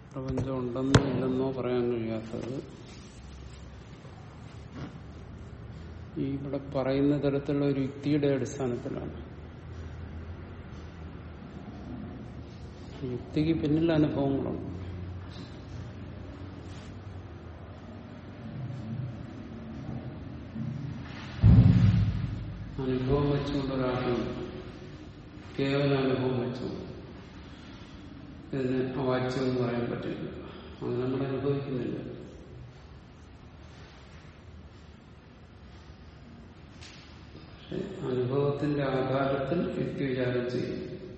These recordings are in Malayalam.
പ്രപഞ്ചം ഉണ്ടെന്നോ ഇല്ലെന്നോ പറയാൻ കഴിയാത്തത് ഈ ഇവിടെ പറയുന്ന തരത്തിലുള്ള ഒരു യുക്തിയുടെ അടിസ്ഥാനത്തിലാണ് യുക്തിക്ക് പിന്നിൽ അനുഭവങ്ങളുണ്ട് അനുഭവം വെച്ചുകൊണ്ട് ഒരാൾക്ക് കേവല അനുഭവം വെച്ചുകൊണ്ട് ഇതിന് അവാച്യമെന്ന് പറയാൻ പറ്റില്ല അത് നമ്മൾ അനുഭവിക്കുന്നില്ല പക്ഷെ അനുഭവത്തിന്റെ ആധാരത്തിൽ യുക്തി വിചാരം ചെയ്യും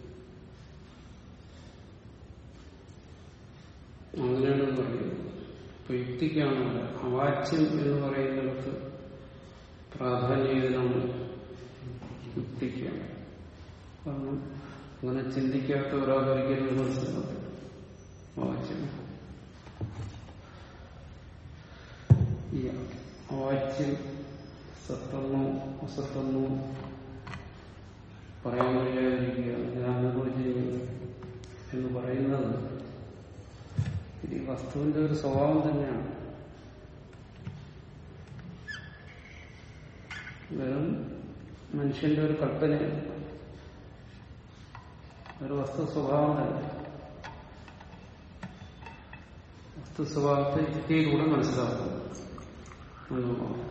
അങ്ങനെയാണ് പറയുന്നത് ഇപ്പൊ യുക്തിക്കാണ് അവാച്യം എന്ന് പറയുന്നിടത്ത് പ്രാധാന്യമാണ് യുക്തിക്കാണ് കാരണം അങ്ങനെ ചിന്തിക്കാത്ത ഒരാളൊരിക്കലും മനസ്സിലാക്കും അവാച്യം ഈ അവാച്യം സത്തെന്നോ അസത്തെന്നോ പറയാൻ കഴിയാതിരിക്കുക ഞാൻ അനുഭവിച്ചിരിക്കുന്നു എന്ന് പറയുന്നത് ഇത് ഈ വസ്തുവിന്റെ ഒരു സ്വഭാവം തന്നെയാണ് വെറും മനുഷ്യന്റെ ഒരു കൽപ്പനയാണ് ഒരു വസ്തു സ്വഭാവം തന്നെ വസ്തു സ്വഭാവത്തെ യുക്തിയിലൂടെ മനസ്സിലാക്കുന്നു എന്നുള്ളതാണ്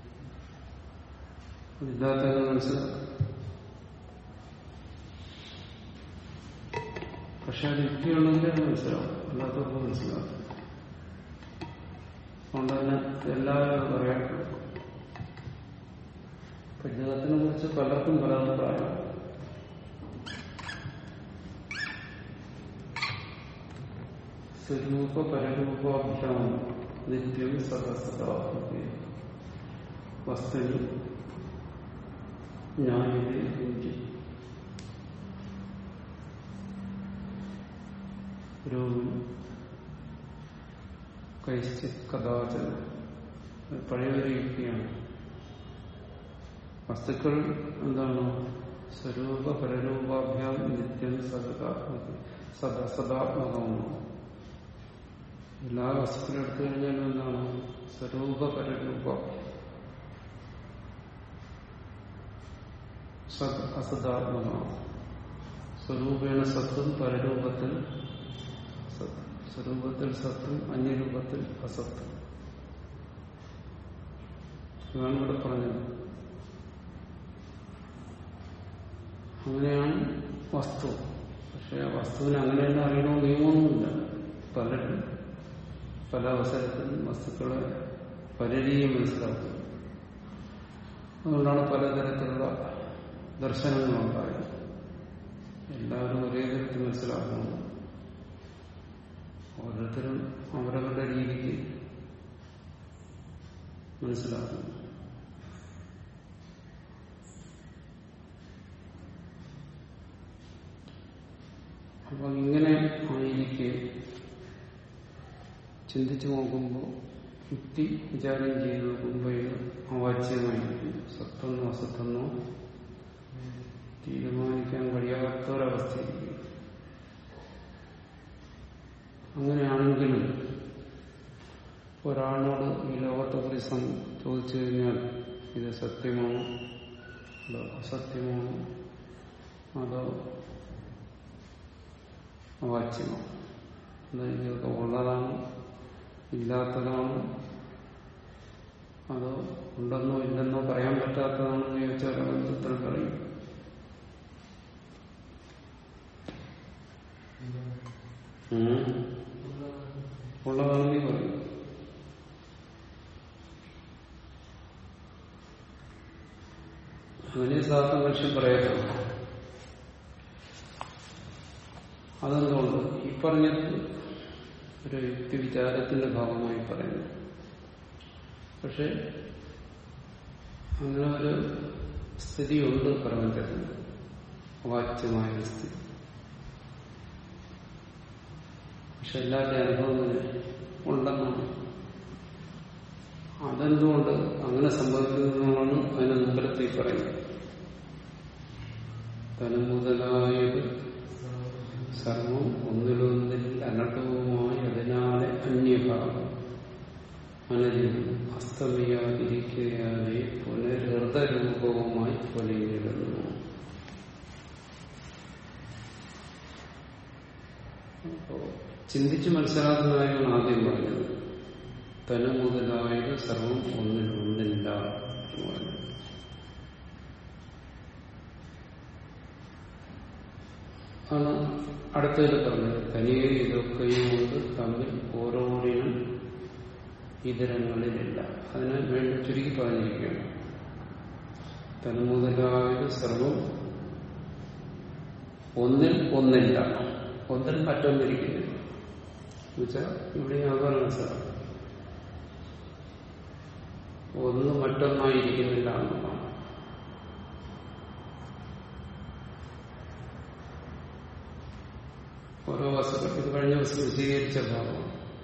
ഇല്ലാത്തത് മനസ്സിലാക്കും പക്ഷെ അത് യുക്തിയുണ്ടെങ്കിൽ അത് മനസ്സിലാവും അല്ലാത്തവർക്ക് മനസ്സിലാക്കും അതുകൊണ്ട് തന്നെ എല്ലാവരും പറയാറുണ്ട് ജഗത്തിനെ കുറിച്ച് പലർക്കും പല അഭിപ്രായമാണ് സ്വരൂപ പരരൂപാഭ്യാം നിത്യം സദസദാത്മക വസ്തുനി ജ്ഞാനിതേ ഹിന്ദി രൂപം കൈശ്ചിത് കഥാചന പഴയൊരു യുക്തിയാണ് വസ്തുക്കൾ എന്താണ് സ്വരൂപ പരരൂപാഭ്യാം നിത്യം സദാത്മക സദ സദാത്മകമാണ് എല്ലാ വസ്തുക്കളും എടുത്തു കഴിഞ്ഞാലും എന്താണ് സ്വരൂപ പരരൂപ സത് അസദാത്മകമാണ് സ്വരൂപേണ സത്തും പരരൂപത്തിൽ സത്ത് സ്വരൂപത്തിൽ സത്തും അന്യരൂപത്തിൽ അസത്തും ഇതാണ് ഇവിടെ പറഞ്ഞത് അങ്ങനെയാണ് വസ്തു പക്ഷെ ആ വസ്തുവിനെ അങ്ങനെ തന്നെ അറിയണമെന്ന് നിയമമൊന്നുമില്ല പലരും പല അവസരത്തിലും വസ്തുക്കളെ പലരെയും മനസ്സിലാക്കുന്നത് അതുകൊണ്ടാണ് പലതരത്തിലുള്ള ദർശനങ്ങളുണ്ടായത് എല്ലാവരും ഒരേ തരത്തിൽ മനസ്സിലാക്കുന്നു ഓരോരുത്തരും അവരവരുടെ രീതിക്ക് മനസ്സിലാക്കുന്നു അപ്പൊ ഇങ്ങനെ ആയിരിക്കെ ചിന്തിച്ചു നോക്കുമ്പോൾ യുക്തി വിചാരം ചെയ്ത് നോക്കുമ്പോൾ ഇത് അവാച്യമായിരിക്കും സത്തെന്നോ അസത്തെന്നോ തീരുമാനിക്കാൻ കഴിയാത്ത ഒരവസ്ഥയായിരിക്കും അങ്ങനെയാണെങ്കിലും ഒരാളോട് ഈ ലോകത്തെ കുറിച്ച് ചോദിച്ചു കഴിഞ്ഞാൽ ഇത് സത്യമാണോ അതോ അസത്യമാണോ അതോ അവാച്യമാണ് ഇതൊക്കെ ഉള്ളതാണ് ഇല്ലാത്തതാണ് അതോ ഉണ്ടെന്നോ ഇല്ലെന്നോ പറയാൻ പറ്റാത്തതാണെന്ന് ചോദിച്ചാൽ ഉത്തരം പറയും ഉള്ളതാണെന്നേ പറയും അങ്ങനെ സാധാരണ മനുഷ്യൻ പറയത്തുള്ളൂ അതെന്തുകൊണ്ട് ഈ പറഞ്ഞത് ഒരു യുക്തി വിചാരത്തിന്റെ ഭാഗമായി പറയുന്നു പക്ഷെ അങ്ങനെ ഒരു സ്ഥിതിയുണ്ട് പ്രപഞ്ചത്തിൽ അവാച്യമായ ഒരു സ്ഥിതി പക്ഷെ എല്ലാവരുടെ അനുഭവം ഉണ്ടെന്നാണ് അതെന്തുകൊണ്ട് അങ്ങനെ സംഭവിക്കുന്നതാണ് അതിന് മുമ്പിലത്തെ പറയുന്നത് തനുമുതലായത് സർവം ഒന്നിലൊന്നിൽ അനട്ടവുമായി അത് അനന്യം അസ്തമിയാതിരിക്കുകയായി പുനരൃതരൂപവുമായി പൊലിഞ്ഞിടുന്നു അപ്പോ ചിന്തിച്ച് മനസ്സിലാക്കുന്നതായാണ് ആദ്യം പറഞ്ഞത് തനു മുതലായത് സർവം ഒന്നിൽ ഒന്നില്ല എന്ന് പറഞ്ഞു ആണ് അടുത്തതിൽ പറഞ്ഞത് തനിയെ ഇതൊക്കെയും കൊണ്ട് തമ്മിൽ ഓരോന്നിനും ഇതരങ്ങളിലില്ല അതിനെ വേണ്ടി ചുരുക്കി പറഞ്ഞിരിക്കുകയാണ് തന്മുതലായത് സർവം ഒന്നിൽ ഒന്നില്ല ഒന്നിൽ മറ്റൊന്നിരിക്കുന്നില്ല എന്നുവെച്ചാൽ ഇവിടെ അതുപോലെ മനസ്സിലാവും ഒന്ന് മറ്റൊന്നായിരിക്കുന്നില്ല എന്നുള്ളതാണ് ഓരോ വസ്തുക്കൾ ഇത് കഴിഞ്ഞ ദിവസം വിശദീകരിച്ച ഭാഗമാണ്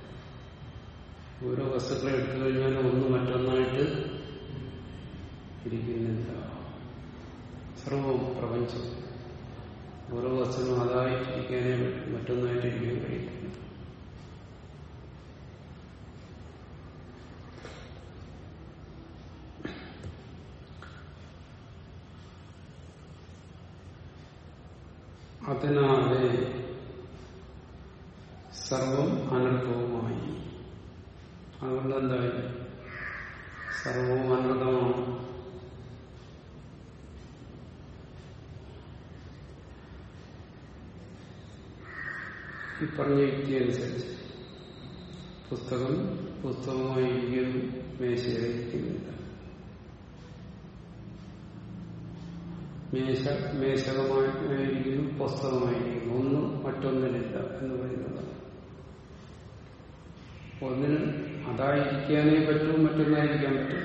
ഓരോ വസ്തുക്കളെ എടുത്തു കഴിഞ്ഞാൽ ഒന്ന് മറ്റൊന്നായിട്ട് ഇരിക്കുന്നില്ല സർവവും പ്രപഞ്ചം ഓരോ വസ്തുവും അതായിട്ടിരിക്കാനേ മറ്റൊന്നായിട്ട് ഇരിക്കാൻ കഴിയില്ല അതിനാലെ സർവം അനർത്ഥവുമായി അതുകൊണ്ട് എന്തായി സർവവും അനർത്ഥമാണ് ഈ പറഞ്ഞ യുക്തി അനുസരിച്ച് പുസ്തകം പുസ്തകമായിരിക്കുന്നു മേശയായിരിക്കുന്നില്ല മേശ മേശകമായിരിക്കുന്നു പുസ്തകമായിരിക്കുന്നു ഒന്ന് മറ്റൊന്നിലില്ല എന്ന് പറയുന്നതാണ് ഒന്നിന് അതായിരിക്കാനേ പറ്റൂ മറ്റൊന്നായിരിക്കാൻ പറ്റും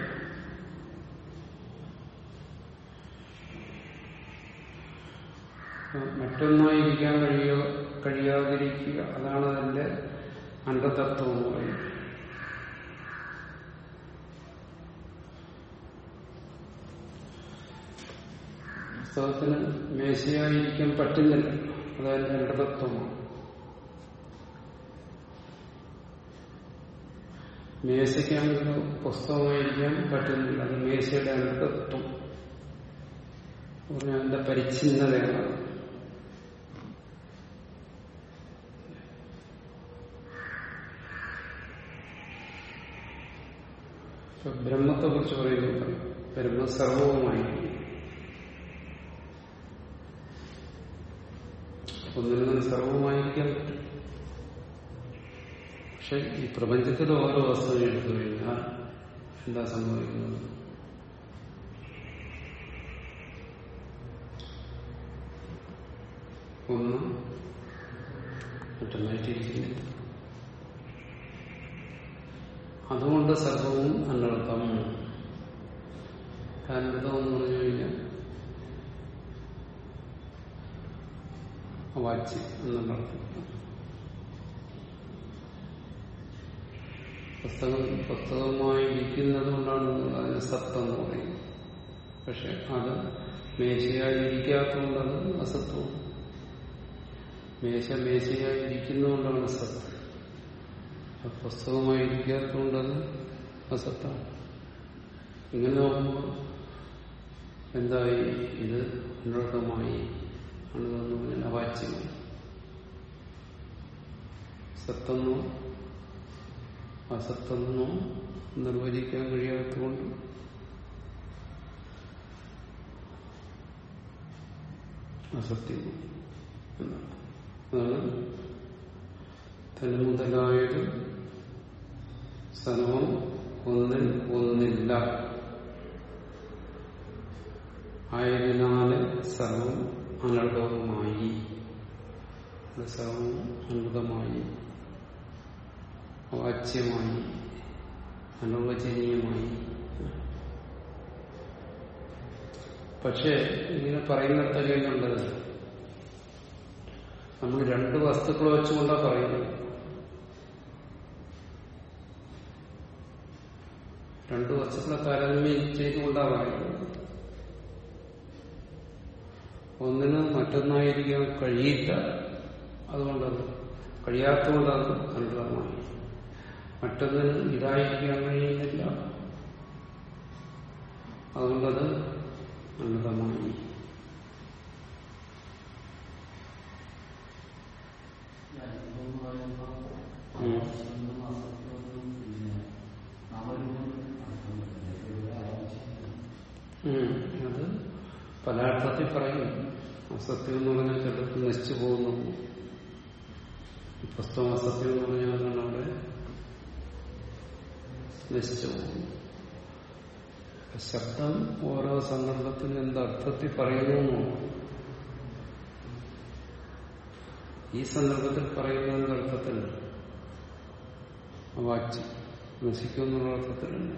മറ്റൊന്നായിരിക്കാൻ കഴിയോ കഴിയാതിരിക്കുക അതാണ് അതിന്റെ അന്ധതത്വം എന്ന് പറയുന്നത് പുസ്തകത്തിന് മേശയായിരിക്കാൻ പറ്റുന്നില്ല അതതിന്റെ അന്ധതത്വമാണ് മേശയ്ക്കാണെങ്കിൽ പുസ്തകമായിരിക്കാൻ പറ്റുന്നില്ല അത് മേശയുടെ അന്ധത്വം പറഞ്ഞാൽ അതിന്റെ പരിച്ഛിന്നതയാണ് ഇപ്പൊ ബ്രഹ്മത്തെ കുറിച്ച് പറയുന്നുണ്ട് ബ്രഹ്മ സർവവുമായിരിക്കും ഒന്നിൽ നിന്ന് സർവവുമായിരിക്കാൻ പറ്റും പക്ഷെ ഈ പ്രപഞ്ചത്തിൽ ഓരോ വസ്തുവിനെ എടുത്തു കഴിഞ്ഞാൽ എന്താ സംഭവിക്കുന്നത് ഒന്ന് മറ്റൊന്നായിട്ടിരിക്കുന്നില്ല അതുകൊണ്ട് സർവവും അനർത്ഥം അനർത്ഥം എന്ന് പറഞ്ഞു കഴിഞ്ഞാൽ അവാച്യം എന്നുള്ള അർത്ഥം പുസ്തകം പുസ്തകമായി ഇരിക്കുന്നത് കൊണ്ടാണ് അതിന് സത്തെന്ന് പറയുന്നത് പക്ഷെ അത് മേശയായി ഇരിക്കാത്തതുകൊണ്ട് അത് അസത്വം മേശ മേശയായി ഇരിക്കുന്നതുകൊണ്ടാണ് സത്ത് പുസ്തകമായി ഇരിക്കാത്തതുകൊണ്ട് അത് അസത്താണ് ഇങ്ങനെ നോക്കുമ്പോൾ എന്തായി ഇത് അനർത്ഥമായി അണുതെന്ന് പറഞ്ഞാൽ അവാച്യമായി സത്തെന്നോ അസത്തെന്നോ നിർവചിക്കാൻ കഴിയാത്തതുകൊണ്ട് അസത്യം എന്നാണ് അതാണ് തന്മുതലായത് സർവം ഒന്നിൽ ഒന്നില്ല ആയതിനാല് സർവം അനർഥവുമായി സർവം അനൃതമായി അവാച്യമായി അനവചനീയമായി പക്ഷെ ഇങ്ങനെ പറയുന്നിടത്തൊക്കെ കണ്ടത് നമ്മൾ രണ്ട് വസ്തുക്കൾ വെച്ചുകൊണ്ടാണ് പറയുന്നത് രണ്ട് വസ്തുക്കളെ താരതമ്യം ചെയ്തുകൊണ്ടാണ് പറയുന്നത് ഒന്നിന് മറ്റൊന്നായിരിക്കാൻ കഴിയില്ല അതുകൊണ്ടത് കഴിയാത്തതുകൊണ്ടത് അനുഗ്രഹമായി മറ്റൊന്നിന് ഇതായിരിക്കാൻ കഴിയുന്നില്ല അതുകൊണ്ടത് അനന്തമായി ഉം. അത് പല അർത്ഥത്തിൽ പറയും അസത്യം എന്ന് പറഞ്ഞാൽ ചിലർക്ക് നശിച്ചു പോകുന്നു ഈ പുസ്തകം അസത്യം എന്ന് പറഞ്ഞാൽ അതാണ് അവിടെ നശിച്ചു പോകുന്നു ശബ്ദം ഓരോ സന്ദർഭത്തിനും എന്തർത്ഥത്തിൽ പറയുന്നു ഈ സന്ദർഭത്തിൽ പറയുന്നതിന്റെ അർത്ഥത്തിൽ വാച്ച് നശിക്കുമെന്നുള്ള അർത്ഥത്തിലല്ല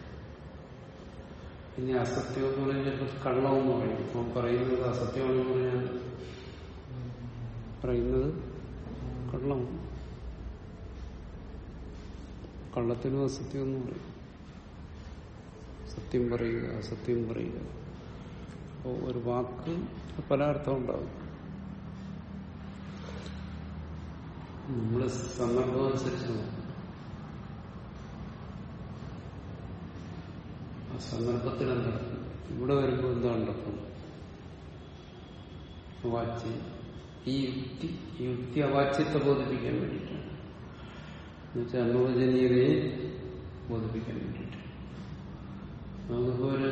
ഇനി അസത്യം എന്ന് പറഞ്ഞാൽ ചിലപ്പോൾ കള്ളമെന്ന് പറയും അവൻ പറയുന്നത് അസത്യമാണെന്ന് പറഞ്ഞാൽ പറയുന്നത് കള്ളമാണ് കള്ളത്തിനും അസത്യം എന്ന് പറയും സത്യം പറയുക അസത്യം പറയുക അപ്പോൾ ഒരു വാക്ക് പല അർത്ഥം ഉണ്ടാകും നമ്മൾ സന്ദർഭം അനുസരിച്ച് നോക്കും ആ സന്ദർഭത്തിൽ എന്താണ് ഇവിടെ വരുമ്പോൾ എന്താ നടക്കും വാച്യം ഈ യുക്തി ഈ യുക്തി അവാച്യത്തെ ബോധിപ്പിക്കാൻ വേണ്ടിയിട്ടാണ് എന്നുവെച്ചാൽ അനുവചനീയതയെ ബോധിപ്പിക്കാൻ വേണ്ടിയിട്ട് നമുക്കിപ്പോ ഒരു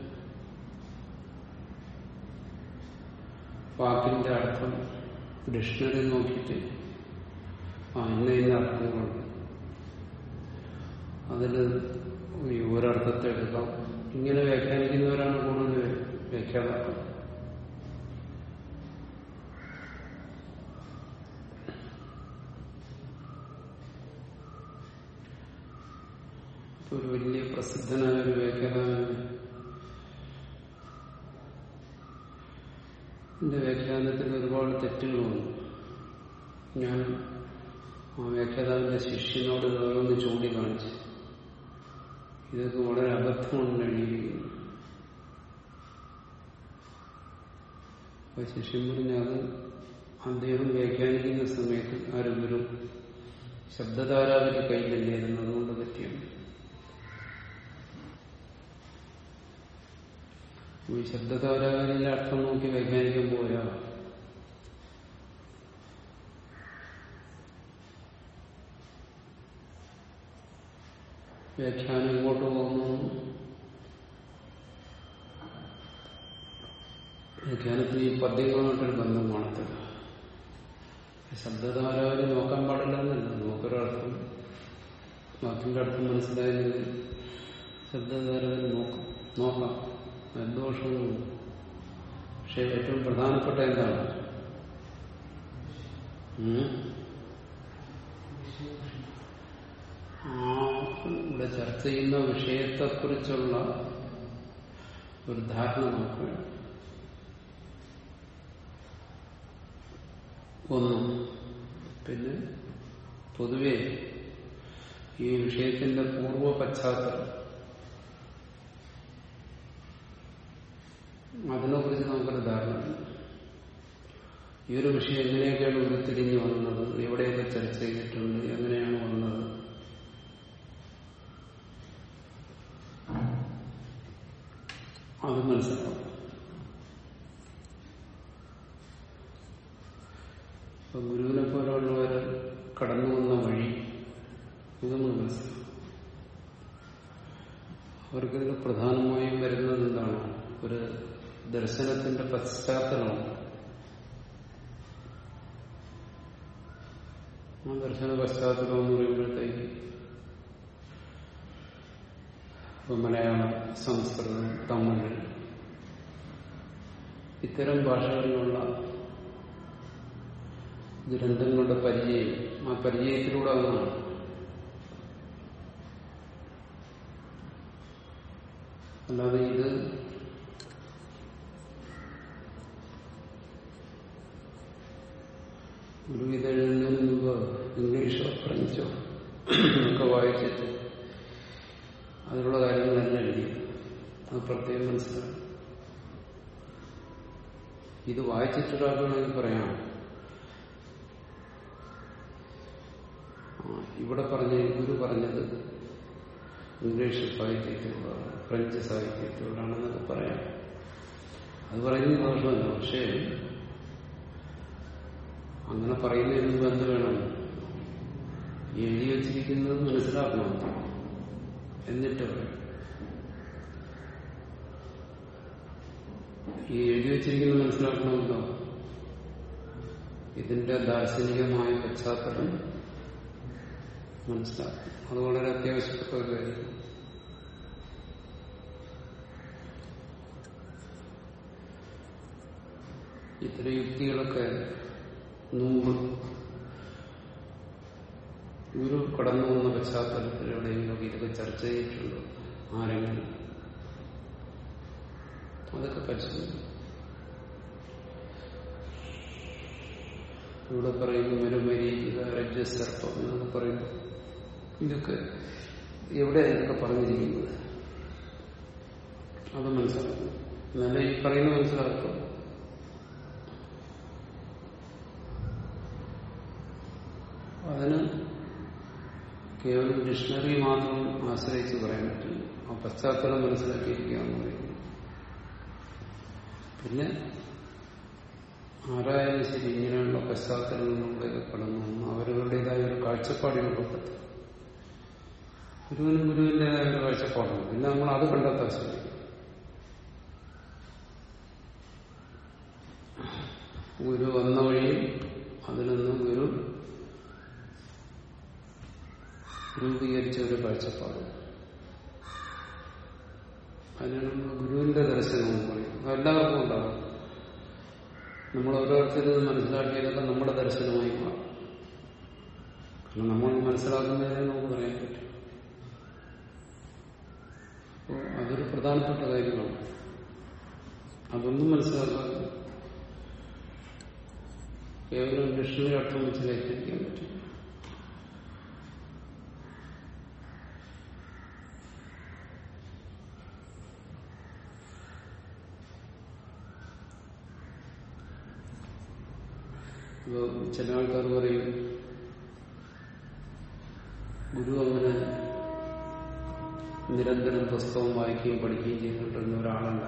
വാക്കിന്റെ അർത്ഥം ഡിക്ഷണറി നോക്കിയിട്ട് ആ ഇന്ന ഇന്ന അർത്ഥങ്ങളുണ്ട് അതിൽ ഈ ഒരർത്ഥത്തെ എടുക്കാം ഇങ്ങനെ വ്യാഖ്യാനിക്കുന്നവരാണ് കൂടുതൽ വ്യാഖ്യാതാക്കൾ ഇപ്പൊ ഒരു വലിയ പ്രസിദ്ധനായ ഒരു വ്യാഖ്യാതാവിന് എന്റെ വ്യാഖ്യാനത്തിൽ ഒരുപാട് തെറ്റുകളുണ്ട് ഞാൻ ആ വ്യാഖ്യാതാവിന്റെ ശിഷ്യനോട് ഓരോന്ന് ചൂണ്ടിക്കാണിച്ചു ഇതൊക്കെ വളരെ അബദ്ധമാണ് എഴുതിയിരിക്കുന്നത് അപ്പൊ ശിഷ്യൻ പറഞ്ഞ അത് അദ്ദേഹം വ്യാഖ്യാനിക്കുന്ന സമയത്ത് ആരെങ്കിലും ശബ്ദധാരാവിന്റെ കയ്യിലല്ലായിരുന്നു അതുകൊണ്ട് പറ്റിയാണ് ഈ ശബ്ദധാരാവിന്റെ അർത്ഥം നോക്കി വ്യാഖ്യാനിക്കാൻ പോയാ വ്യാഖ്യാനം ഇങ്ങോട്ട് പോകുന്നു വ്യാഖ്യാനത്തിന് ഈ പദ്യങ്ങളുമായിട്ടൊരു ബന്ധം കാണത്തില്ല ശബ്ദധാരാവിനെ നോക്കാൻ പാടില്ല എന്നല്ല നോക്കൊരർത്ഥം വാക്കിന്റെ അർത്ഥം മനസ്സിലായെങ്കിൽ ശബ്ദധാരാവിനെ നോക്കാം നോക്കാം ദോഷമൊന്നും പക്ഷെ ഏറ്റവും പ്രധാനപ്പെട്ട എന്താണ് ഉം? ആ ഇവിടെ ചർച്ച ചെയ്യുന്ന വിഷയത്തെക്കുറിച്ചുള്ള ഒരു ധാരണ നമുക്ക് വേണം ഒന്ന് പിന്നെ പൊതുവെ ഈ വിഷയത്തിന്റെ പൂർവ്വ പശ്ചാത്തലം അതിനെക്കുറിച്ച് നമുക്കൊരു ധാരണ ഈ ഒരു വിഷയം എങ്ങനെയൊക്കെയാണ് ഉരുത്തിരിഞ്ഞ് വന്നത് എവിടെയൊക്കെ ചർച്ച ചെയ്തിട്ടുണ്ട് എങ്ങനെയാണ് വന്നത് അത് മനസ്സിലാവും ഇപ്പൊ ഗുരുവിനെ പോലെയുള്ളവര് കടന്നു വന്ന വഴി ഇതൊന്നും മനസ്സിലാവും അവർക്കിതിൽ പ്രധാനമായും വരുന്നത് എന്താണ് ഒരു ദർശനത്തിന്റെ പശ്ചാത്തലമാണ് ആ ദർശന പശ്ചാത്തലം എന്ന് പറയുമ്പോഴത്തേക്ക് ഇപ്പൊ മലയാളം സംസ്കൃതം തമിഴ് ഇത്തരം ഭാഷകളിലുള്ള ഗ്രന്ഥങ്ങളുടെ പരിചയം ആ പരിചയത്തിലൂടെ വന്നതാണ് അല്ലാതെ ഇത് ഗുരു ഇതെഴുതുന്നതിന് മുമ്പ് ഇംഗ്ലീഷോ ഫ്രഞ്ചോ ഒക്കെ വായിച്ചിട്ട് അതിലുള്ള കാര്യങ്ങളെല്ലാം എഴുതി അത് പ്രത്യേകം മനസ്സിലാക്കും ഇത് വായിച്ചിട്ടൊരാൾക്ക് വേണമെങ്കിൽ പറയാം ആ, ഇവിടെ പറഞ്ഞ ഗുരു പറഞ്ഞത് ഇംഗ്ലീഷ് സാഹിത്യത്തിലൂടെയാണ് ഫ്രഞ്ച് സാഹിത്യത്തിലൂടെയാണെന്നൊക്കെ പറയാം അത് പറയുന്നത് ദോഷമല്ല പക്ഷേ അങ്ങനെ പറയുന്നതിന് മുമ്പ് എന്ത് വേണം ഈ എഴുതി വച്ചിരിക്കുന്നത് മനസ്സിലാക്കണം എന്നിട്ട് പറയും ഈ എഴുതി വച്ചിരിക്കുന്നത് മനസ്സിലാക്കണമല്ലോ ഇതിന്റെ ദാർശനികമായ പശ്ചാത്തലം മനസ്സിലാക്കും അത് വളരെ അത്യാവശ്യപ്പെട്ട ഒരു കാര്യം ഇത്തരം യുക്തികളൊക്കെ മുമ്പ് ഗുരു കടന്നു വന്ന പശ്ചാത്തലത്തിൽ എവിടെയെങ്കിലും ഇതൊക്കെ ചർച്ച ചെയ്തിട്ടുണ്ടോ ആരെങ്കിലും അതൊക്കെ പരിശോധിക്കും ഇവിടെ പറയുന്നു മരുമരീചിക രജസർപ്പം എന്നൊക്കെ പറയുന്നു ഇതൊക്കെ എവിടെ ഇതൊക്കെ പറഞ്ഞിരിക്കുന്നത് അത് മനസ്സിലാക്കും എന്നാലും ഈ പറയുന്ന മനസ്സിലാക്കും അതിന് കേവലം ഡിക്ഷണറി മാത്രം ആശ്രയിച്ച് പറയാൻ പറ്റില്ല ആ പശ്ചാത്തലം മനസ്സിലാക്കിയിരിക്കുക എന്ന് പറയുന്നത് പിന്നെ ആരായാലും ശരി ഇങ്ങനെയുള്ള പശ്ചാത്തലങ്ങളിലൂടെയൊക്കെ കടന്നു വന്ന് അവരവരുടേതായ ഒരു കാഴ്ചപ്പാടിലൂടെ ഗുരുവിനും ഗുരുവിൻ്റെതായ ഒരു കാഴ്ചപ്പാടുണ്ട് പിന്നെ നമ്മൾ അത് കണ്ടെത്താൻ ശ്രമിക്കും ഗുരു വന്ന വഴി അതിൽ നിന്ന് ഗുരു രൂപീകരിച്ച ഒരു കാഴ്ചപ്പാട് അതിനാണ് നമ്മൾ ഗുരുവിന്റെ ദർശനം എന്ന് പറയുന്നത് അതെല്ലാവർക്കും ഉണ്ടാകും നമ്മൾ ഓരോരുത്തരും മനസ്സിലാക്കിയതൊക്കെ നമ്മുടെ ദർശനമായി മാറും കാരണം നമ്മൾ മനസ്സിലാക്കുന്നതിനെ നമുക്ക് പറയാൻ പറ്റും അപ്പോൾ അതൊരു പ്രധാനപ്പെട്ട കാര്യമാണ് അതൊന്നും മനസ്സിലാക്കാതെ കേവലം ഡിക്ഷണറി അർത്ഥം വെച്ച് ലയിപ്പിക്കാൻ പറ്റും ഇപ്പൊ ചില ആൾക്കാർ പറയും ഗുരു അങ്ങനെ നിരന്തരം പുസ്തകം വായിക്കുകയും പഠിക്കുകയും ചെയ്തിട്ടുള്ള ഒരാളല്ല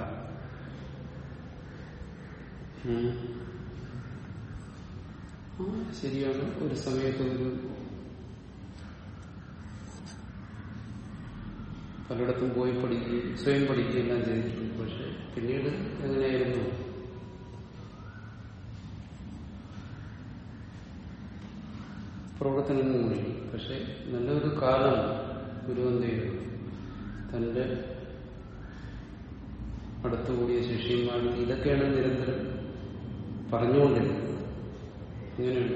ഉം. ആ, ശരിയാണ് ഒരു സമയത്ത് ഒരു പലയിടത്തും പോയി പഠിക്കുകയും സ്വയം പഠിക്കുകയും എല്ലാം ചെയ്തിട്ടുണ്ട് പക്ഷെ പിന്നീട് എങ്ങനെയായിരുന്നു പ്രവർത്തനങ്ങൾ നേടി പക്ഷെ നല്ലൊരു കാലം ഗുരു എന്ത് ചെയ്തു തന്റെ അടുത്തുകൂടിയ ശിഷ്യന്മാരും ഇതൊക്കെയാണ് നിരന്തരം പറഞ്ഞുകൊണ്ടിരുന്നത് ഇങ്ങനെയാണ്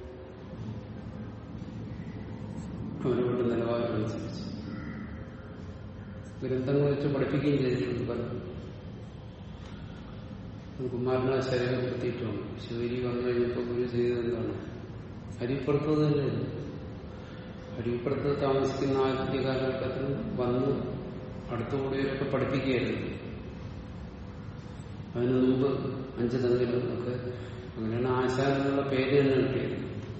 അവരവരുടെ നിലവാരം അനുസരിച്ച് ഗ്രന്ഥങ്ങൾ വെച്ച് പഠിപ്പിക്കുകയും ചെയ്തിട്ടുണ്ട് പലരും കുമാരനാശാര്യ നിർത്തിയിട്ടുണ്ട് ശിവരി വന്നു കഴിഞ്ഞപ്പോൾ ഗുരു ചെയ്തത് എന്താണ് അരിപ്പുറത്ത് തന്നെ അരിപ്പുറത്ത് താമസിക്കുന്ന ആദ്യ കാലഘട്ടത്തിൽ വന്ന് അടുത്തുകൂടിയവരൊക്കെ പഠിപ്പിക്കുകയായിരുന്നു അതിനു മുമ്പ് അഞ്ചു തങ്കിലും ഒക്കെ അങ്ങനെയാണ് ആശാൻ എന്നുള്ള പേര് തന്നെ കിട്ടിയത്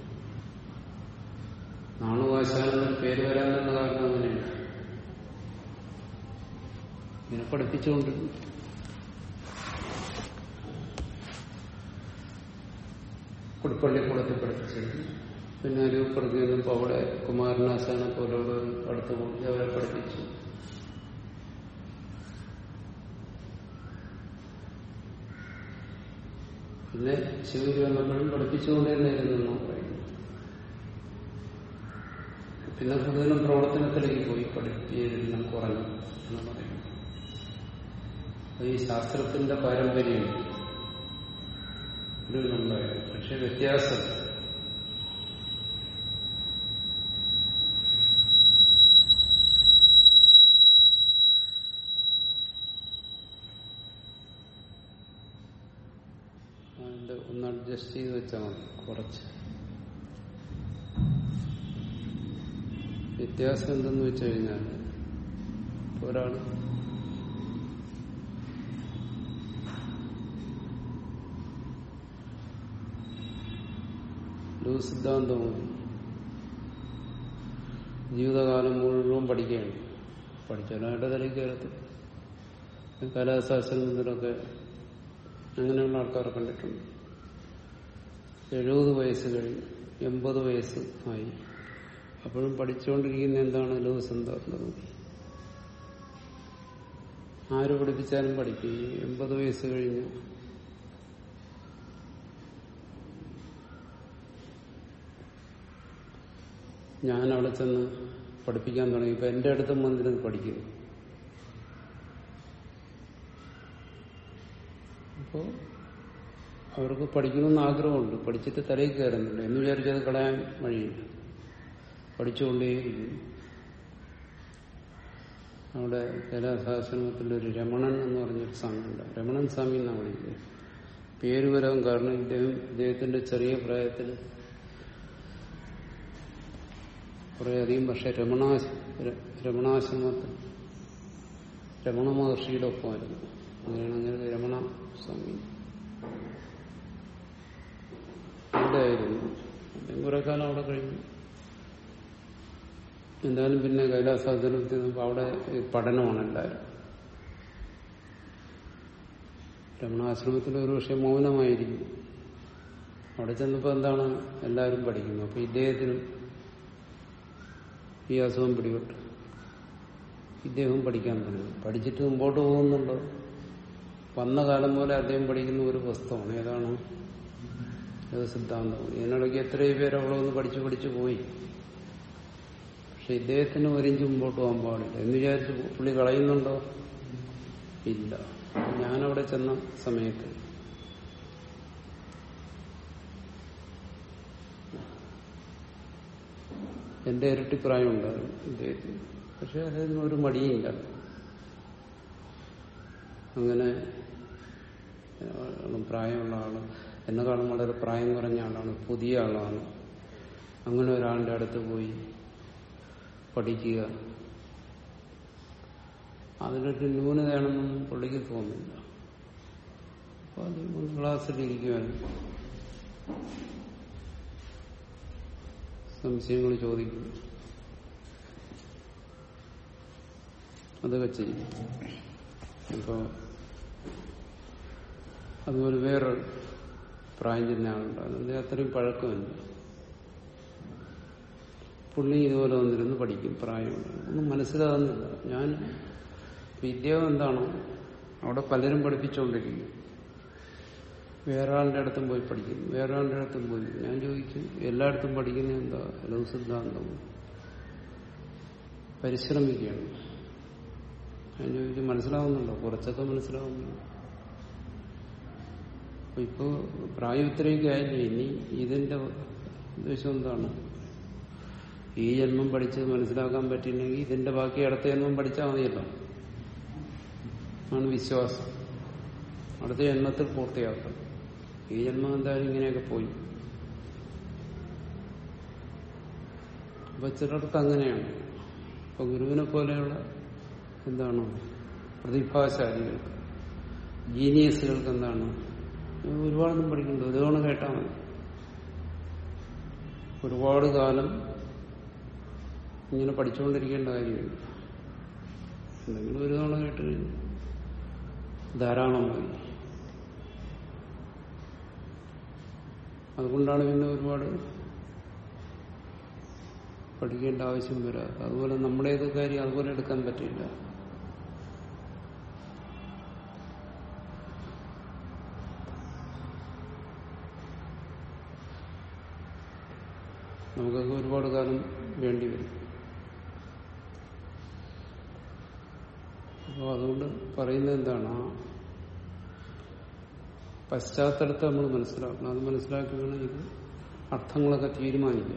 നാണു ആശാൻ എന്നൊരു പേര് വരാൻ തന്നെ കാരണം അങ്ങനെയാണ് ഇങ്ങനെ പഠിപ്പിച്ചുകൊണ്ടിരുന്നു കുടിപ്പള്ളിക്കൂടത്തിൽ പഠിപ്പിച്ചത് പിന്നെ അരൂപ്പുറത്ത് ചെന്നപ്പോൾ അവിടെ കുമാരനാശാനെ പോലുള്ള അടുത്ത് കൂടി അവരെ പഠിപ്പിച്ചു പിന്നെ ശിവഗിരി വന്നപ്പോഴും പഠിപ്പിച്ചുകൊണ്ട് തന്നെയായിരുന്നു എന്നാണ് പറയുന്നത് പിന്നെ കൂടുതലും പ്രവർത്തനത്തിലേക്ക് പോയി പഠിപ്പിച്ചെല്ലാം കുറഞ്ഞു എന്ന് പറയുന്നു അത് ഈ ശാസ്ത്രത്തിന്റെ പാരമ്പര്യം ഉണ്ടായിരുന്നു പക്ഷെ വ്യത്യാസം അതിന്റെ ഒന്ന് അഡ്ജസ്റ്റ് ചെയ്ത് വെച്ചാൽ മതി കുറച്ച് വ്യത്യാസം എന്തെന്ന് വെച്ച് കഴിഞ്ഞാൽ ഒരാൾ ഒരു സിദ്ധാന്തമാണ് ജീവിതകാലം മുഴുവൻ പഠിക്കുകയാണ് പഠിച്ചാലും അയാളുടെ തലയ്ക്ക് കയറത്തില്ല കലാശാസ്ത്രത്തിലൊക്കെ അങ്ങനെയുള്ള ആൾക്കാരെ കണ്ടിട്ടുണ്ട് എഴുപത് വയസ്സ് കഴിഞ്ഞു എൺപത് വയസ്സ് ആയി അപ്പോഴും പഠിച്ചുകൊണ്ടിരിക്കുന്ന എന്താണ് ലോകസന്താത്മകം ആര് പഠിപ്പിച്ചാലും പഠിക്കും ഈ എൺപത് വയസ്സ് കഴിഞ്ഞ് ഞാൻ അവിടെ ചെന്ന് പഠിപ്പിക്കാൻ തുടങ്ങി ഇപ്പൊ എന്റെ അടുത്തും വന്നിരുന്ന് പഠിക്കുന്നു അപ്പോ അവർക്ക് പഠിക്കണമെന്ന് ആഗ്രഹമുണ്ട് പഠിച്ചിട്ട് തലയിൽ കയറുന്നില്ല എന്ന് വിചാരിച്ചത് കളയാൻ വഴിയില്ല പഠിച്ചുകൊണ്ടേയിരിക്കുന്നു അവിടെ കലാശാസ്ത്രത്തിലൊരു രമണൻ എന്ന് പറഞ്ഞൊരു സ്വാമിയുണ്ട് രമണൻ സ്വാമി എന്നാണ് വിളിക്കുന്നത് പേര് വരാൻ കാരണം ഇദ്ദേഹം ഇദ്ദേഹത്തിന്റെ ചെറിയ പ്രായത്തിൽ കുറേയധികം പക്ഷെ രമണാശ രമണാശ്രമത്തിൽ രമണ മഹർഷിയുടെ ഒപ്പമായിരുന്നു അങ്ങനെയാണ് അങ്ങനെ രമണ സ്വാമി അവിടെ ആയിരുന്നു അദ്ദേഹം കുറെ കാലം അവിടെ കഴിഞ്ഞു എന്തായാലും പിന്നെ കൈലാസാധനത്തിൽ അവിടെ പഠനമാണ് എല്ലാവരും രമണാശ്രമത്തിൽ ഒരു പക്ഷെ മൗനമായിരിക്കും അവിടെ ചെന്നപ്പോ എന്താണ് എല്ലാവരും പഠിക്കുന്നു അപ്പൊ ഇദ്ദേഹത്തിനും ഈ അസുഖം പിടിപെട്ടു ഇദ്ദേഹം പഠിക്കാൻ തുടങ്ങി പഠിച്ചിട്ട് മുമ്പോട്ട് പോകുന്നുണ്ടോ വന്ന കാലം പോലെ അദ്ദേഹം പഠിക്കുന്ന ഒരു പുസ്തകമാണ് ഏതാണ് ഏത് സിദ്ധാന്തം ഇതിനിടയ്ക്ക് എത്രയോ പേര് അവിടെ ഒന്ന് പഠിച്ചു പഠിച്ചു പോയി പക്ഷെ ഇദ്ദേഹത്തിന് ഒരിഞ്ച് മുമ്പോട്ട് പോകാൻ പാടില്ല എന്ന് വിചാരിച്ച് പുള്ളി കളയുന്നുണ്ടോ ഇല്ല ഞാനവിടെ ചെന്ന സമയത്ത് എന്റെ ഇരട്ടി പ്രായം ഉണ്ടായിരുന്നു ഇദ്ദേഹത്തിന് പക്ഷെ അദ്ദേഹത്തിന് ഒരു മടിയില്ല അങ്ങനെ ആളും പ്രായമുള്ള ആള് എന്നെക്കാളും വളരെ പ്രായം കുറഞ്ഞ ആളാണ് പുതിയ ആളാണ് അങ്ങനെ ഒരാളുടെ അടുത്ത് പോയി പഠിക്കുക അതിലൊരു ന്യൂനതയാണെന്നൊന്നും പുള്ളിക്ക് തോന്നില്ല അപ്പൊ അത് ക്ലാസ്സിലിരിക്കുവാനും സംശയങ്ങൾ ചോദിക്കും അതൊക്കെ ചെയ്യും അപ്പോ അതുപോലെ വേറെ പ്രായം ചെന്ന ആളുണ്ട് അതിന്റെ അത്രയും പഴക്കമില്ല പുള്ളി ഇതുപോലെ വന്നിരുന്ന് പഠിക്കും പ്രായമുണ്ട് ഒന്നും മനസ്സിലാകുന്നില്ല ഞാൻ വിദ്യ എന്താണ് അവിടെ പലരും പഠിപ്പിച്ചുകൊണ്ടിരിക്കും വേറെ ആളുടെ അടുത്തും പോയി പഠിക്കുന്നു വേറെ ആളുടെ അടുത്തും പോയി ഞാൻ ചോദിച്ചു എല്ലായിടത്തും പഠിക്കുന്ന എന്താ ലഘു സിദ്ധാന്തം പരിശ്രമിക്കുകയാണ് ഞാൻ ചോദിച്ചു മനസ്സിലാവുന്നുണ്ടോ കുറച്ചൊക്കെ മനസ്സിലാവുന്നുണ്ടോ അപ്പൊ ഇപ്പോ പ്രായം ഇത്രയൊക്കെ ആയില്ലേ ഇനി ഇതിന്റെ ഉദ്ദേശം എന്താണ് ഈ ജന്മം പഠിച്ച് മനസ്സിലാക്കാൻ പറ്റിയില്ലെങ്കിൽ ഇതിന്റെ ബാക്കി അടുത്ത ജന്മം പഠിച്ചാൽ മതിയല്ലോ ആണ് വിശ്വാസം അടുത്ത ജന്മത്തിൽ പൂർത്തിയാക്കണം ഈ ജന്മം എന്തായാലും ഇങ്ങനെയൊക്കെ പോയി അപ്പൊ ചിലർക്ക് അങ്ങനെയാണ് ഇപ്പൊ ഗുരുവിനെ പോലെയുള്ള എന്താണ് പ്രതിഭാശാലികൾക്ക് ജീനിയസുകൾക്ക് എന്താണ് ഒരുപാടൊന്നും പഠിക്കണ്ട ഒരു തവണ കേട്ടാൽ മതി ഒരുപാട് കാലം ഇങ്ങനെ പഠിച്ചുകൊണ്ടിരിക്കേണ്ട കാര്യമില്ല എന്തെങ്കിലും ഒരു തവണ കേട്ട് കഴിഞ്ഞു ധാരാളം മതി അതുകൊണ്ടാണ് പിന്നെ ഒരുപാട് പഠിക്കേണ്ട ആവശ്യം വരാതെ അതുപോലെ നമ്മുടെ ഏത് കാര്യം അതുപോലെ എടുക്കാൻ പറ്റില്ല നമുക്കൊക്കെ ഒരുപാട് കാലം വേണ്ടി വരും അപ്പോൾ അതുകൊണ്ട് പറയുന്നത് എന്താണ് ആ പശ്ചാത്തലത്തെ നമ്മൾ മനസ്സിലാക്കണം അത് മനസ്സിലാക്കി വേണം ഇത് അർത്ഥങ്ങളൊക്കെ തീരുമാനിക്കുക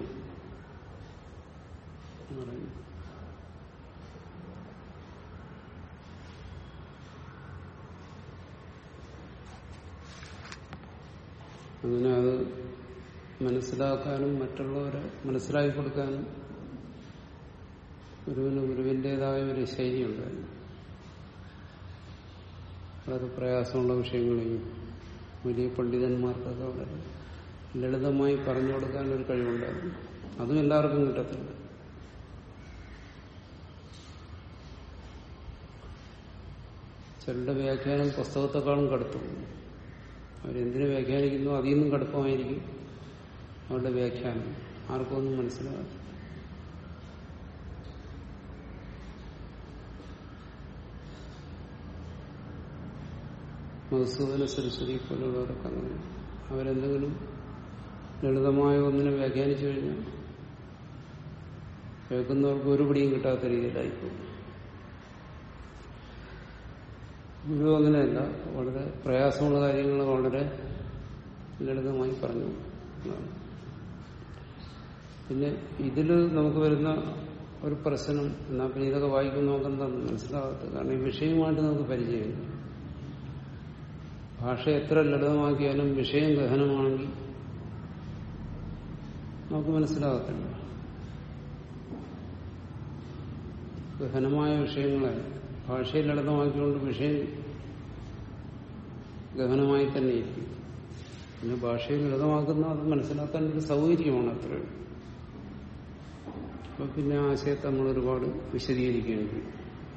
എന്ന് പറയുന്നു. അങ്ങനെ അത് മനസ്സിലാക്കാനും മറ്റുള്ളവരെ മനസ്സിലാക്കി കൊടുക്കാനും ഗുരുവിന് ഗുരുവിൻ്റെതായ ഒരു ശൈലിയുണ്ടായിരുന്നു വളരെ പ്രയാസമുള്ള വിഷയങ്ങളെയും വലിയ പണ്ഡിതന്മാർക്കൊക്കെ വളരെ ലളിതമായി പറഞ്ഞു കൊടുക്കാൻ ഒരു കഴിവുണ്ടായിരുന്നു അതും എല്ലാവർക്കും കിട്ടത്തില്ല ചിലരുടെ വ്യാഖ്യാനം പുസ്തകത്തെക്കാളും കടുത്തു അവരെന്തിനു വ്യാഖ്യാനിക്കുന്നു അതിൽ നിന്നും കടുപ്പമായിരിക്കും അവരുടെ വ്യാഖ്യാനം ആർക്കും ഒന്നും മനസ്സിലാകാം മധുസൂദന സരസ്വതി പോലുള്ളവരൊക്കെ അങ്ങനെ അവരെന്തെങ്കിലും ലളിതമായ ഒന്നിനെ വ്യാഖ്യാനിച്ചു കഴിഞ്ഞാൽ കേൾക്കുന്നവർക്ക് ഒരു പിടിയും കിട്ടാത്ത രീതിയിലായിപ്പോകും ഗുരു അങ്ങനെയല്ല വളരെ പ്രയാസമുള്ള കാര്യങ്ങൾ വളരെ ലളിതമായി പറഞ്ഞു എന്നാണ്. പിന്നെ ഇതിൽ നമുക്ക് വരുന്ന ഒരു പ്രശ്നം എന്നാ പിന്നെ ഇതൊക്കെ വായിക്കുമ്പോൾ നമുക്ക് എന്താണെന്ന് മനസ്സിലാകത്തത് കാരണം ഈ വിഷയമായിട്ട് നമുക്ക് പരിചയമില്ല ഭാഷ എത്ര ലളിതമാക്കിയാലും വിഷയം ഗഹനമാണെങ്കിൽ നമുക്ക് മനസ്സിലാകത്തില്ല ഗഹനമായ വിഷയങ്ങളെ ഭാഷയെ ലളിതമാക്കിക്കൊണ്ട് വിഷയം ഗഹനമായി തന്നെ ഇരിക്കും പിന്നെ ഭാഷയെ ലളിതമാക്കുന്ന അത് മനസ്സിലാക്കാൻ ഒരു സൗകര്യമാണ് അത്രയും അപ്പൊ പിന്നെ ആശയത്തെ നമ്മൾ ഒരുപാട് വിശദീകരിക്കേണ്ടി വരും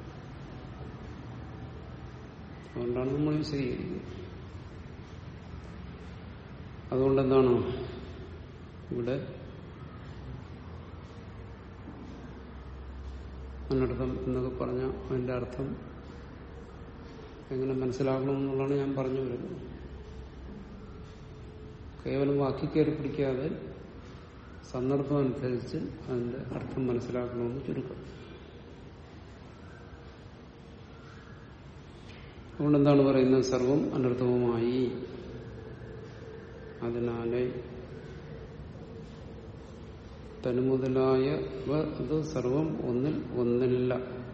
അതുകൊണ്ടാണ് നമ്മൾ വിശദീകരിക്കുന്നത് അതുകൊണ്ട് എന്താണ് ഇവിടെ അനർത്ഥം എന്നൊക്കെ പറഞ്ഞ അതിന്റെ അർത്ഥം എങ്ങനെ മനസ്സിലാക്കണം എന്നുള്ളതാണ് ഞാൻ പറഞ്ഞു വരുന്നത് കേവലം വാക്കി കയറി പിടിക്കാതെ സന്ദർഭം അനുസരിച്ച് അതിന്റെ അർത്ഥം മനസ്സിലാക്കണമെന്ന് ചുരുക്കം അതുകൊണ്ട് എന്താണ് പറയുന്നത് സർവം അനർത്ഥവുമായി അതിനാലെ തനുമുതലായ അത് സർവം ഒന്നിൽ ഒന്നില്ല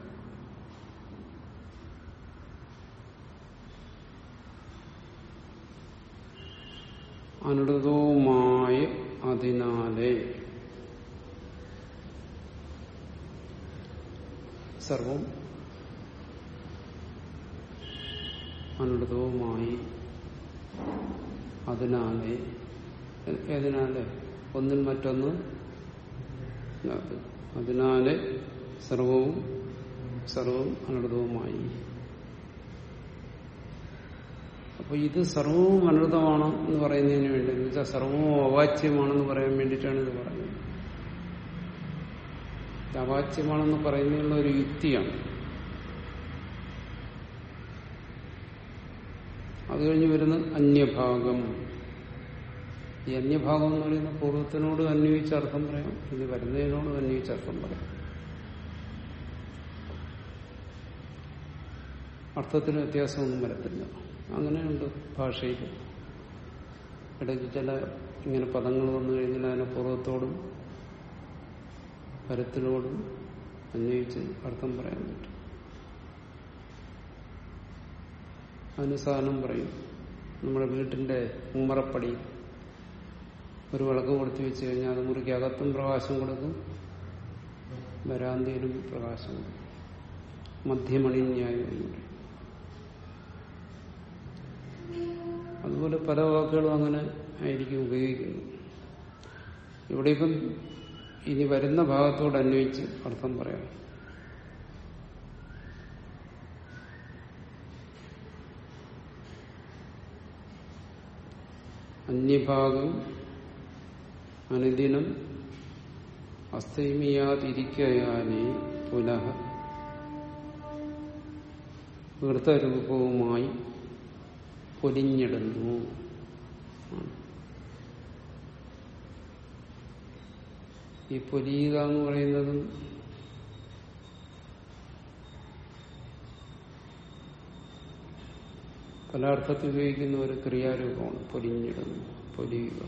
അനുടതവുമായ അതിനാലെ സർവം അനുടതവുമായി അതിനാലെ ഏതിനാലെ ഒന്നിൽ മറ്റൊന്ന് അത് അതിനാലെ സർവവും സർവവും അനൃതവുമായി അപ്പൊ ഇത് സർവവും അനൃതമാണ് എന്ന് പറയുന്നതിന് വേണ്ടി എന്ന് വെച്ചാൽ സർവവും അവാച്യമാണെന്ന് പറയാൻ വേണ്ടിയിട്ടാണ് ഇത് പറയുന്നത് ഇത് അവാച്യമാണെന്ന് പറയുന്നതിനുള്ള ഒരു യുക്തിയാണ് അത് കഴിഞ്ഞ് വരുന്ന അന്യഭാഗം ഈ അന്യഭാഗം എന്ന് പറയുന്ന പൂർവ്വത്തിനോട് അന്വയിച്ച അർത്ഥം പറയാം ഇനി വരുന്നതിനോട് അന്വയിച്ച അർത്ഥം പറയാം അർത്ഥത്തിന് വ്യത്യാസമൊന്നും വരത്തില്ല അങ്ങനെയുണ്ട് ഭാഷയിൽ ഇടയ്ക്ക് ചില ഇങ്ങനെ പദങ്ങൾ വന്നു കഴിഞ്ഞാൽ അതിനെ പൂർവ്വത്തോടും പരത്തിനോടും അന്വയിച്ച് അർത്ഥം പറയാൻ പറ്റും അതിന് സാധനം പറയും നമ്മുടെ വീട്ടിന്റെ ഉമ്മറപ്പടി ഒരു വിളക്ക് കൊടുത്തു വെച്ച് കഴിഞ്ഞാൽ അത് മുറിക്ക് അകത്തും പ്രകാശം കൊടുക്കും വരാന്തയിലും പ്രകാശം കൊടുക്കും മധ്യമണി ന്യായം അതുപോലെ പല വാക്കുകളും അങ്ങനെ ആയിരിക്കും ഉപയോഗിക്കുന്നത് ഇവിടെ ഇപ്പം ഇനി വരുന്ന ഭാഗത്തോട് അന്വയിച്ച് അർത്ഥം പറയാം അന്യഭാഗം അനുദിനം അസ്തൈമിയാതിരിക്കയാലേ പുനഃ വൃത്തരൂപവുമായി പൊലിഞ്ഞിടുന്നു ഈ പൊലിയുക എന്ന് പറയുന്നതും പല അർത്ഥത്തിൽ ഉപയോഗിക്കുന്ന ഒരു ക്രിയാരൂപമാണ് പൊലിഞ്ഞിടുന്നു പൊലിയുക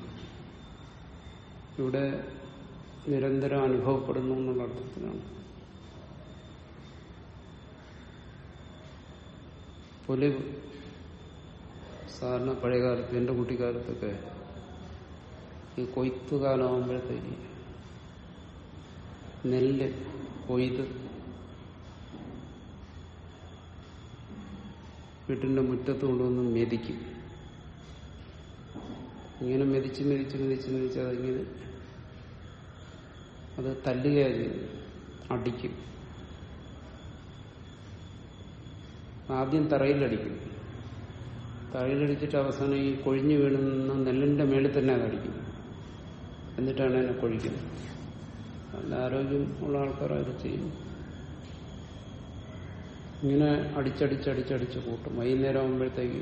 ഇവിടെ നിരന്തരം അനുഭവപ്പെടുന്നു എന്നുള്ള അർത്ഥത്തിലാണ് പൊലിവ് സാധാരണ പഴയകാലത്ത് എന്റെ കുട്ടിക്കാലത്തൊക്കെ ഈ കൊയ്ത്ത് കാലമാകുമ്പോഴത്തേക്ക് നെല്ല് കൊയ്ത് വീട്ടിന്റെ മുറ്റത്ത് കൊണ്ടുവന്ന് മെതിക്കും ഇങ്ങനെ മെതിച്ച് മെതിച്ച് മെതിച്ച് മെതിച്ച് അതിങ്ങനെ അത് തല്ലുകയായിരുന്നു അടിക്കും ആദ്യം തറയിലടിക്കും തറയിലടിച്ചിട്ട് അവസാനം ഈ കൊഴിഞ്ഞു വീണുന്ന നെല്ലിന്റെ മേളിൽ തന്നെ അതടിക്കും എന്നിട്ടാണ് അതിനെ കൊഴിക്കുന്നത് നല്ല ആരോഗ്യം ഉള്ള ആൾക്കാർ അത് ചെയ്യും ഇങ്ങനെ അടിച്ചടിച്ചടിച്ചടിച്ച് കൂട്ടും വൈകുന്നേരം ആകുമ്പോഴത്തേക്ക്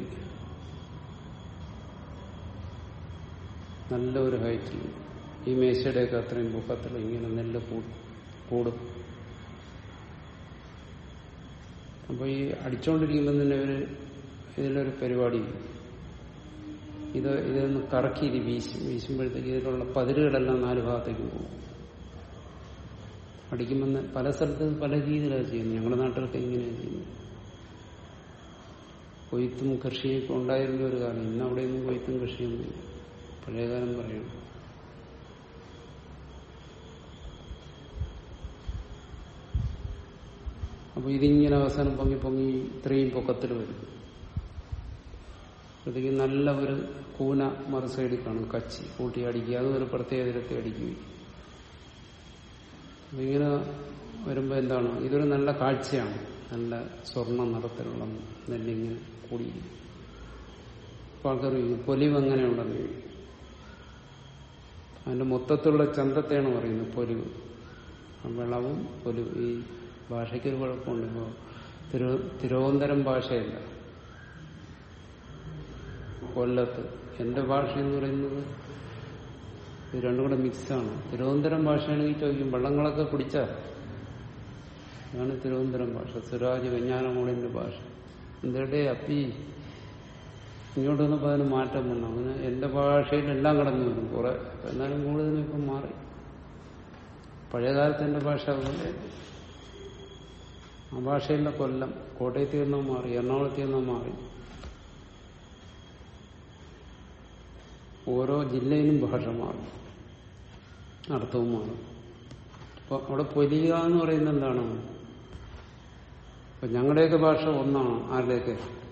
നല്ല ഒരു ഹൈറ്റിൽ ഈ മേശയുടെയൊക്കെ അത്രയും പൊക്കത്തിൽ ഇങ്ങനെ നെല്ല് കൂ- കൂടും അപ്പൊ ഈ അടിച്ചുകൊണ്ടിരിക്കുമ്പോൾ തന്നെ ഒരു ഇതിലൊരു പരിപാടി ഇത് ഇതൊന്ന് കറക്കി ഇത് വീശും വീശുമ്പോഴത്തേക്ക് ഇതിലുള്ള പതിരുകളെല്ലാം നാല് ഭാഗത്തേക്ക് പോകും അടിക്കുമ്പോൾ പല സ്ഥലത്തും പല രീതിയിലാണ് ചെയ്യുന്നത് ഞങ്ങളുടെ നാട്ടിലൊക്കെ ഇങ്ങനെയാണ് ചെയ്യുന്നത് കൊയ്ത്തും കൃഷിയൊക്കെ ഉണ്ടായിരുന്ന ഒരു കാലം ഇന്ന് അവിടെയൊന്നും കൊയ്ത്തും കൃഷിയൊന്നും പഴയകാലം പറയണം അപ്പൊ ഇതിങ്ങനെ അവസാനം പൊങ്ങി പൊങ്ങി ഇത്രയും പൊക്കത്തിൽ വരും അപ്പോഴത്തേക്ക് നല്ല ഒരു കൂന മറു സൈഡിൽ കാണും കച്ചി കൂട്ടി അടിക്കുക അതും ഒരു പ്രത്യേക തരത്തിൽ അടിക്കുകയും അപ്പൊ ഇങ്ങനെ വരുമ്പോ എന്താണ് ഇതൊരു നല്ല കാഴ്ചയാണ് നല്ല സ്വർണ്ണ നിറത്തിലുള്ള നെല്ലിങ്ങനെ കൂടിയിരിക്കും അപ്പൊ ആൾക്കാർ ചോദിക്കും, പൊലിവ് എങ്ങനെയുണ്ടെന്ന് ചോദിക്കും അതിന്റെ മൊത്തത്തിലുള്ള ചന്തത്തെയാണ് പറയുന്നത് പൊലിവ് ആ വിളവും പൊലിവ് ഈ ഭാഷയ്ക്കൊരു കുഴപ്പമുണ്ട് ഇപ്പോ തിരു തിരുവനന്തപുരം ഭാഷയല്ല കൊല്ലത്ത് എന്റെ ഭാഷ എന്ന് പറയുന്നത് ഇത് രണ്ടും കൂടെ മിക്സാണ് തിരുവനന്തപുരം ഭാഷയാണെങ്കിൽ ചോദിക്കും വെള്ളങ്ങളൊക്കെ കുടിച്ചാൽ അതാണ് തിരുവനന്തപുരം ഭാഷ സുരാജ് വെഞ്ഞാനമോളിന്റെ ഭാഷ എന്തേടെ അപ്പി ഇങ്ങോട്ട് വന്നപ്പോൾ അതിന് മാറ്റം വന്നു അങ്ങനെ എന്റെ ഭാഷയിൽ എല്ലാം കടന്നു വരും കുറെ എന്നാലും കൂടുതലും ഇപ്പം മാറി പഴയകാലത്ത് എന്റെ ഭാഷ അതുപോലെ ആ ഭാഷയിലെ കൊല്ലം കോട്ടയത്ത് നിന്നോ മാറി എറണാകുളത്ത് നിന്നോ മാറി ഓരോ ജില്ലയിലും ഭാഷ മാറും അർത്ഥവും മാറും അപ്പൊ അവിടെ പൊലിയുക എന്ന് പറയുന്നത് എന്താണ് അപ്പൊ ഞങ്ങളുടെയൊക്കെ ഭാഷ ഒന്നാണ് ആരുടെയൊക്കെ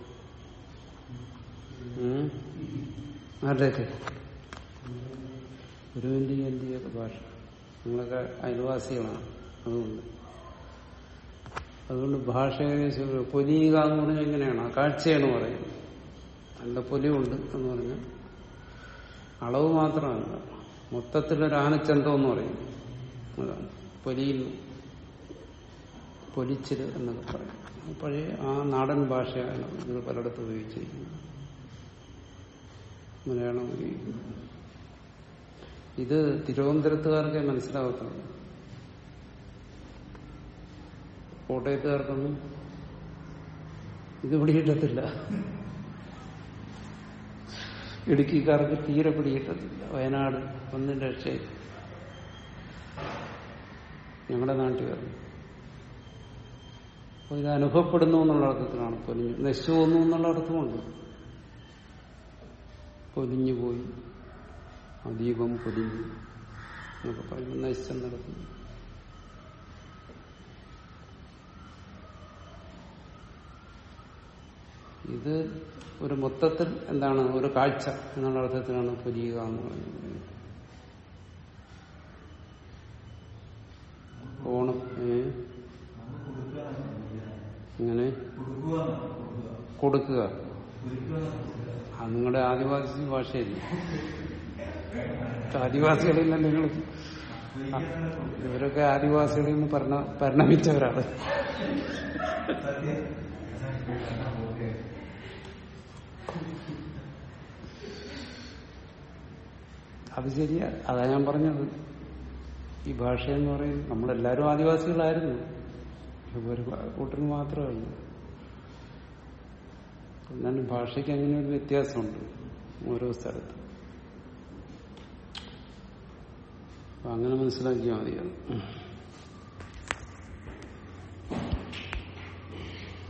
ഉം? ആരുടെയൊക്കെ ഗുരുവിന്റെ എന്റെയൊക്കെ ഭാഷ നിങ്ങളൊക്കെ അയൽവാസികളാണ് അതുകൊണ്ട് അതുകൊണ്ട് ഭാഷ ഏകദേശം ഒരു പൊലിയുക എന്ന് പറഞ്ഞാൽ എങ്ങനെയാണ് ആ കാഴ്ചയാണ് പറയുന്നത് നല്ല പൊലിവുണ്ട് എന്ന് പറഞ്ഞാൽ അളവ് മാത്രമല്ല മൊത്തത്തിലൊരു ആനച്ചന്തം എന്ന് പറയും അതാണ് പൊലിയുന്നു പൊലിച്ചത് എന്നൊക്കെ പറയും പഴയ ആ നാടൻ ഭാഷയാണ് നിങ്ങൾ പലയിടത്തും ഉപയോഗിച്ചിരിക്കുന്നത് മലയാളം ഉപയോഗിക്കുന്നത് ഇത് തിരുവനന്തപുരത്തുകാർക്കേ മനസ്സിലാകത്തുള്ളൂ കോട്ടയത്തുകാർക്കൊന്നും ഇത് പിടികിട്ടത്തില്ല ഇടുക്കിക്കാർക്ക് തീരെ പിടികിട്ടത്തില്ല വയനാട് ഒന്നും രക്ഷയില്ല ഞങ്ങളുടെ നാട്ടുകാർ അപ്പൊ ഇത് അനുഭവപ്പെടുന്നു എന്നുള്ള അർത്ഥത്തിലാണ് പൊലിഞ്ഞു നശിച്ചു പോകുന്നു എന്നുള്ള അർത്ഥമുണ്ട് പൊലിഞ്ഞു പോയി ആ ദീപം പൊലിഞ്ഞു എന്നൊക്കെ പറയുമ്പോൾ നശിച്ചം നടക്കുന്നു ഇത് ഒരു മൊത്തത്തിൽ എന്താണ് ഒരു കാഴ്ച എന്നുള്ള അർത്ഥത്തിലാണ് പൊലിയുക എന്ന് പറയുന്നത് ഓണം ഏ ഇങ്ങനെ കൊടുക്കുക അത് നിങ്ങളുടെ ആദിവാസി ഭാഷയല്ലേ ആദിവാസികളിൽ നിന്ന് നിങ്ങൾ ആ, ഇവരൊക്കെ ആദിവാസികളിൽ നിന്ന് പറഞ്ഞ പരിണമിച്ചവരാണ് അത് ശരിയാ അതാ ഞാൻ പറഞ്ഞത് ഈ ഭാഷയെന്ന് പറയും നമ്മളെല്ലാവരും ആദിവാസികളായിരുന്നു ഒരു കൂട്ടർ മാത്രമല്ല എന്നാലും ഭാഷയ്ക്ക് അങ്ങനെ ഒരു വ്യത്യാസമുണ്ട് ഓരോ സ്ഥലത്തും അപ്പൊ അങ്ങനെ മനസ്സിലാക്കിയാൽ മതിയാണ്